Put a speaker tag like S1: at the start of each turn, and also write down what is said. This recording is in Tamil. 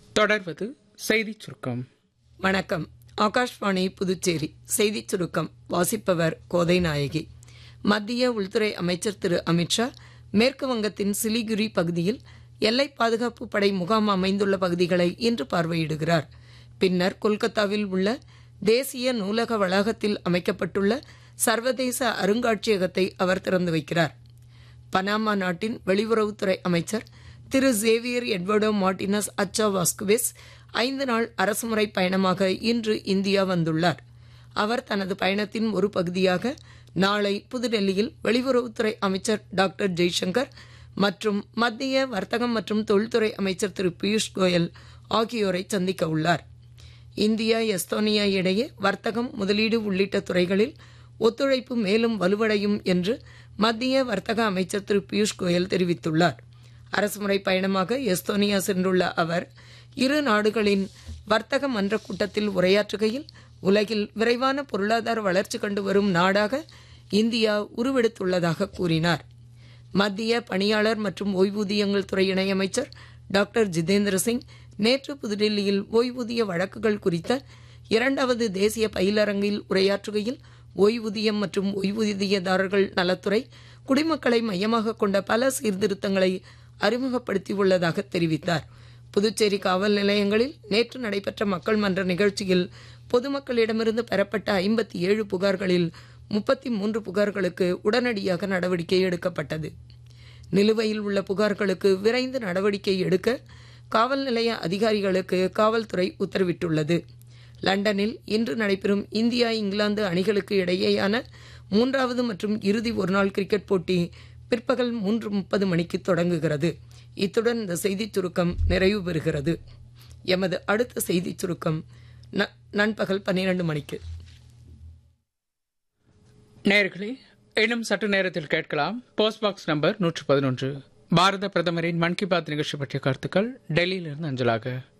S1: தொடர்வது செய்திச் சுருக்கம்
S2: வணக்கம் ஆகாஷ்வாணி புதுச்சேரி செய்திச் சுருக்கம் வாசிப்பவர் கோதை நாயகி மத்திய உள்துறை அமைச்சர் திரு அமித்ஷா மேற்கு வங்கத்தின் சிலிகுரி பகுதியில் எல்லை பாதுகாப்பு படை முகாம் அமைந்துள்ள பகுதிகளை இன்று பார்வையிடுகிறார் பின்னர் கொல்கத்தாவில் உள்ள தேசிய நூலக வளாகத்தில் அமைக்கப்பட்டுள்ள சர்வதேச அருங்காட்சியகத்தை அவர் திறந்து வைக்கிறார் பனாமா நாட்டின் வெளியுறவுத்துறை அமைச்சர் திரு சேவியர் எட்வர்டோ மார்டினஸ் அச்சா வாஸ்குவிஸ் ஐந்து நாள் அரசுமுறை பயணமாக இன்று இந்தியா வந்துள்ளார் அவர் தனது பயணத்தின் ஒரு பகுதியாக நாளை புதுடெல்லியில் வெளியுறவுத்துறை அமைச்சர் டாக்டர் ஜெய்சங்கர் மற்றும் மத்திய வர்த்தகம் மற்றும் தொழில்துறை அமைச்சர் திரு பியூஷ் கோயல் ஆகியோரை சந்திக்க உள்ளார் இந்தியா எஸ்தோனியா இடையே வர்த்தகம் முதலீடு உள்ளிட்ட துறைகளில் ஒத்துழைப்பு மேலும் வலுவடையும் என்று மத்திய வர்த்தக அமைச்சர் திரு பியூஷ் கோயல் தெரிவித்துள்ளார் அரசுமுறை பயணமாக எஸ்தோனியா சென்றுள்ள அவர் இரு நாடுகளின் வர்த்தக மன்ற கூட்டத்தில் உரையாற்றுகையில் உலகில் விரைவான பொருளாதார வளர்ச்சி கண்டு வரும் நாடாக இந்தியா உருவெடுத்துள்ளதாக கூறினார் மத்திய பணியாளர் மற்றும் ஓய்வூதியங்கள் துறை இணையமைச்சர் டாக்டர் ஜிதேந்திர சிங் நேற்று புதுடெல்லியில் ஓய்வூதிய வழக்குகள் குறித்த இரண்டாவது தேசிய பயிலரங்கில் உரையாற்றுகையில் ஓய்வூதியம் மற்றும் ஓய்வூதியதாரர்கள் நலத்துறை குடிமக்களை மையமாக கொண்ட பல சீர்திருத்தங்களை அறிமுகப்படுத்தியுள்ளதாக தெரிவித்தார் புதுச்சேரி காவல் நிலையங்களில் நேற்று நடைபெற்ற மக்கள் மன்ற நிகழ்ச்சியில் பொதுமக்களிடமிருந்து பெறப்பட்ட ஐம்பத்தி ஏழு புகார்களில் முப்பத்தி மூன்று புகார்களுக்கு உடனடியாக நடவடிக்கை எடுக்கப்பட்டது நிலுவையில் உள்ள புகார்களுக்கு விரைந்து நடவடிக்கை எடுக்க காவல் நிலைய அதிகாரிகளுக்கு காவல்துறை உத்தரவிட்டுள்ளது லண்டனில் இன்று நடைபெறும் இந்தியா இங்கிலாந்து அணிகளுக்கு இடையேயான மூன்றாவது மற்றும் இறுதி ஒருநாள் கிரிக்கெட் போட்டி பிற்பகல் மூன்று முப்பது மணிக்கு தொடங்குகிறது இத்துடன் இந்த செய்திச் சுருக்கம் நிறைவு பெறுகிறது எமது அடுத்த செய்திச் சுருக்கம் ந- நண்பகல் பன்னிரண்டு மணிக்கு
S1: நேர்களே இன்னும் சற்று நேரத்தில் கேட்கலாம் போஸ்ட் பாக்ஸ் நம்பர் நூற்று பதினொன்று பாரத பிரதமரின் மன் கி பாத் நிகழ்ச்சி பற்றிய கருத்துக்கள் டெல்லியிலிருந்து அஞ்சலாக